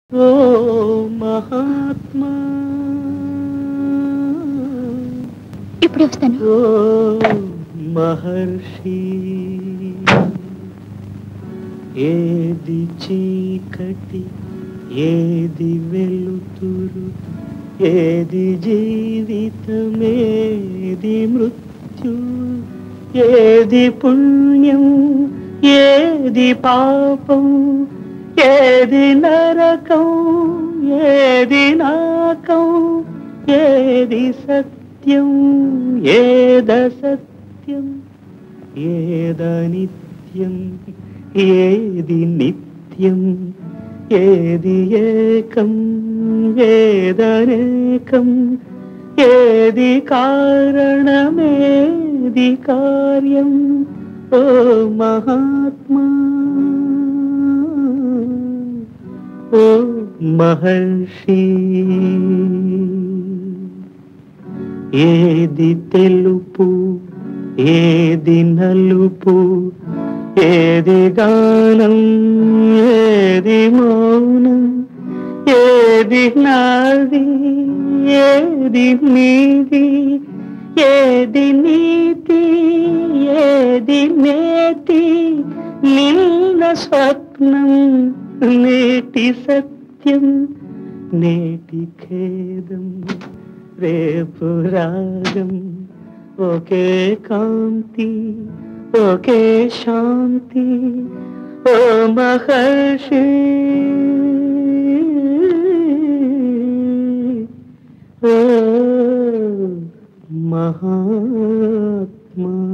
ఓ మహాత్మా ఇప్పుడే వస్తాను ఓ మహర్షి ఏది చీకటి ఏది వెలుతురు ఏది జీవితమేది మృత్యు ఏది పుణ్యం ఏది పాపం ఏది నరకం ఏది నాకం ఏది సత్యం ఏద సత్యం ఏద నిత్యం ఏది నిత్యం ఏది ఏకం ఏదనేకం ఏది కారణమేది కార్యం ఓ మహాత్మా ఓ మహర్షి ఏది తెలుపు ఏది నలుపు ఏది గానం ఏది మౌనం ఏది నాది ఏది నీది ఏది నీతి ఏది నేతి నిన్న స్వప్నం నేటి సత్యం నేటి ఖేదం రేపు రాగం ఒకే కాంతి ఒకే శాంతి ఓ మహర్షి ఓ మహాత్మా